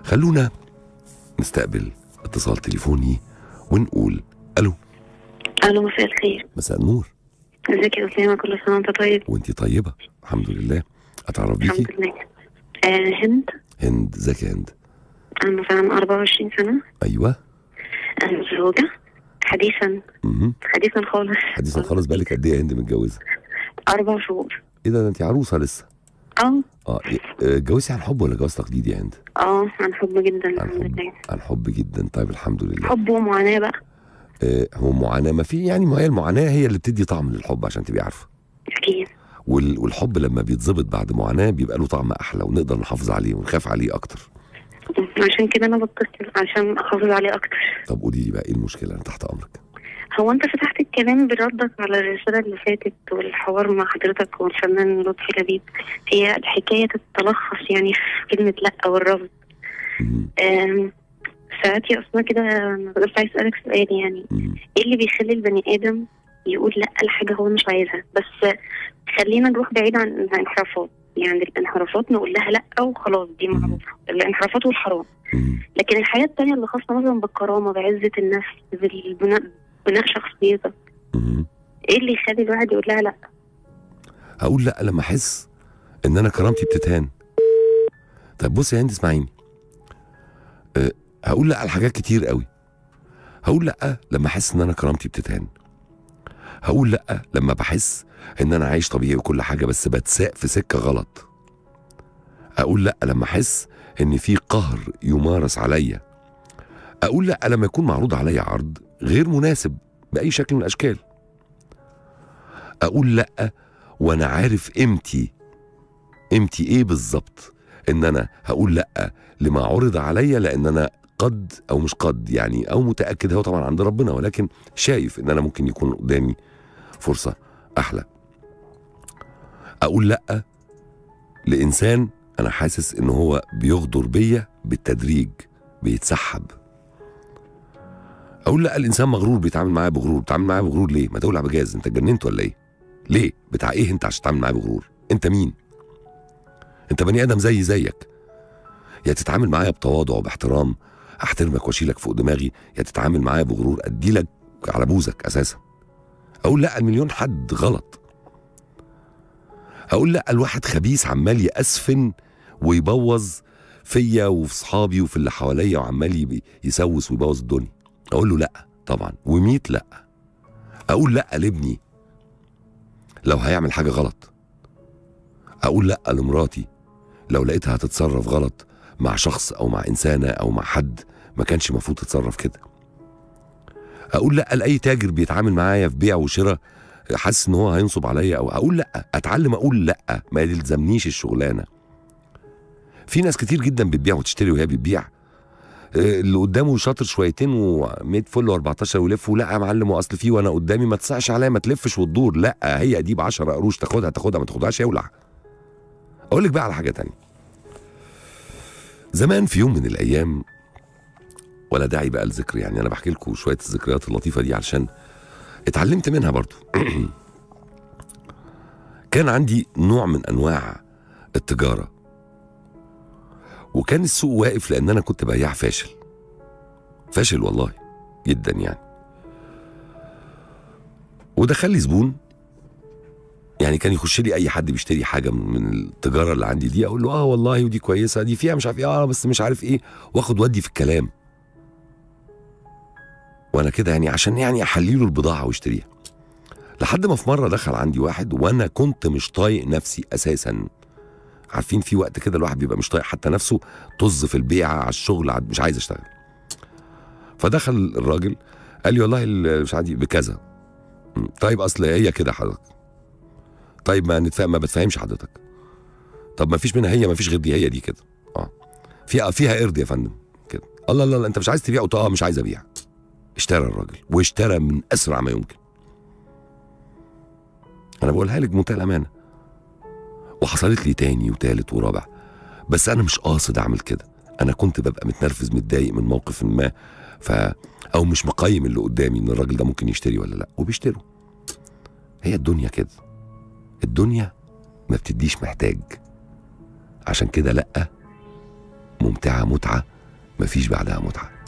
خلونا نستقبل اتصال تليفوني ونقول الو الو مساء الخير مساء النور ازيك يا اسامه كل سنه وانت طيب وانت طيبه الحمد لله اتعرف بيكي الحمد لله آه هند هند ازيك يا هند انا مثلا 24 سنه ايوه انا متزوجه حديثا مهم. حديثا خالص حديثا خالص بالك قد ايه يا هند متجوزه اربع شهور ايه ده ده انت عروسه لسه اه اه إيه، آه، اتجوزتي عن حب ولا جواز تقليدي يا هند اه عن حب جدا عن الحمد حب لله عن حب جدا طيب الحمد لله حب ومعاناه بقى آه هو معاناه ما في يعني ما هي المعاناه هي اللي بتدي طعم للحب عشان تبقي عارفه اكيد وال- والحب لما بيتظبط بعد معاناه بيبقى له طعم احلى ونقدر نحافظ عليه ونخاف عليه اكتر عشان كده انا بتصل عشان احافظ عليه اكتر طب قولي لي بقى ايه المشكله انا تحت امرك هو انت فتحت الكلام بردك على الرساله اللي فاتت والحوار مع حضرتك والفنان لطفي لبيب هي الحكايه تتلخص يعني في كلمه لا والرفض مم. آم، ساعات يا اسماء كده انا بس عايز اسالك سؤال يعني مم. ايه اللي بيخلي البني ادم يقول لا لحاجه هو مش عايزها بس خلينا نروح بعيد عن الانحرافات يعني الانحرافات نقول لها لا وخلاص دي مم. معروفه الانحرافات والحرام مم. لكن الحياه التانية اللي خاصه مثلا بالكرامه بعزه النفس بالبناء بناء شخصيتك مم. ايه اللي يخلي الواحد يقول لها لا هقول لا لما احس ان انا كرامتي بتتهان طب بص يا هند اسمعيني أه هقول لا على حاجات كتير قوي هقول لا لما احس ان انا كرامتي بتتهان هقول لا لما بحس ان انا عايش طبيعي وكل حاجه بس بتساق في سكه غلط اقول لا لما احس ان في قهر يمارس عليا اقول لا لما يكون معروض عليا عرض غير مناسب باي شكل من الاشكال اقول لا وانا عارف قيمتي قيمتي ايه بالظبط ان انا هقول لا لما عرض عليا لان انا قد او مش قد يعني او متاكد هو طبعا عند ربنا ولكن شايف ان انا ممكن يكون قدامي فرصه احلى اقول لا لانسان انا حاسس ان هو بيغدر بيا بالتدريج بيتسحب اقول لا الانسان مغرور بيتعامل معايا بغرور بيتعامل معايا بغرور ليه ما تقول بجاز انت اتجننت ولا ايه ليه بتاع ايه انت عشان تتعامل معايا بغرور انت مين انت بني ادم زي زيك يا تتعامل معايا بتواضع وباحترام احترمك واشيلك فوق دماغي يا تتعامل معايا بغرور اديلك على بوزك اساسا اقول لا المليون حد غلط اقول لا الواحد خبيث عمال يأسفن ويبوظ فيا وفي صحابي وفي اللي حواليا وعمال يبي- يسوس ويبوظ الدنيا اقول له لا طبعا وميت لا اقول لا لابني لو هيعمل حاجه غلط اقول لا لمراتي لو لقيتها هتتصرف غلط مع شخص او مع انسانه او مع حد ما كانش المفروض تتصرف كده اقول لا لاي تاجر بيتعامل معايا في بيع وشراء حاسس ان هو هينصب عليا او اقول لا اتعلم اقول لا ما يلزمنيش الشغلانه في ناس كتير جدا بتبيع وتشتري وهي بتبيع آه، اللي قدامه شاطر شويتين و100 فل و14 ويلف ولا يا معلم واصل فيه وانا قدامي ما تصعش عليا ما تلفش وتدور لا هي دي ب 10 قروش تاخدها تاخدها ما تاخدهاش يولع اقول لك بقى على حاجه تانية زمان في يوم من الايام ولا داعي بقى لذكر يعني انا بحكي لكم شويه الذكريات اللطيفه دي علشان اتعلمت منها برضو كان عندي نوع من انواع التجاره وكان السوق واقف لان انا كنت بياع فاشل فاشل والله جدا يعني ودخل لي زبون يعني كان يخش لي اي حد بيشتري حاجه من من التجاره اللي عندي دي اقول له اه والله ودي كويسه دي فيها مش عارف ايه اه بس مش عارف ايه واخد ودي في الكلام وانا كده يعني عشان يعني احلي له البضاعه ويشتريها لحد ما في مره دخل عندي واحد وانا كنت مش طايق نفسي اساسا عارفين في وقت كده الواحد بيبقى مش طايق حتى نفسه طز في البيعه على الشغل عاد مش عايز اشتغل فدخل الراجل قال لي والله ال- مش عادي بكذا م، طيب اصل هي كده حضرتك طيب ما نتفاهم ما بتفهمش حضرتك طب ما فيش منها هي ما فيش غير دي هي دي كده اه فيها فيها قرد يا فندم كده الله الله الله انت مش عايز تبيع قلت اه مش عايز ابيع اشترى الراجل واشترى من اسرع ما يمكن انا بقولها لك بمنتهى الامانه وحصلت لي تاني وتالت ورابع بس انا مش قاصد اعمل كده انا كنت ببقى متنرفز متضايق من موقف ما ف او مش مقيم اللي قدامي ان الراجل ده ممكن يشتري ولا لا وبيشتروا هي الدنيا كده الدنيا ما بتديش محتاج عشان كده لا ممتعه متعه مفيش بعدها متعه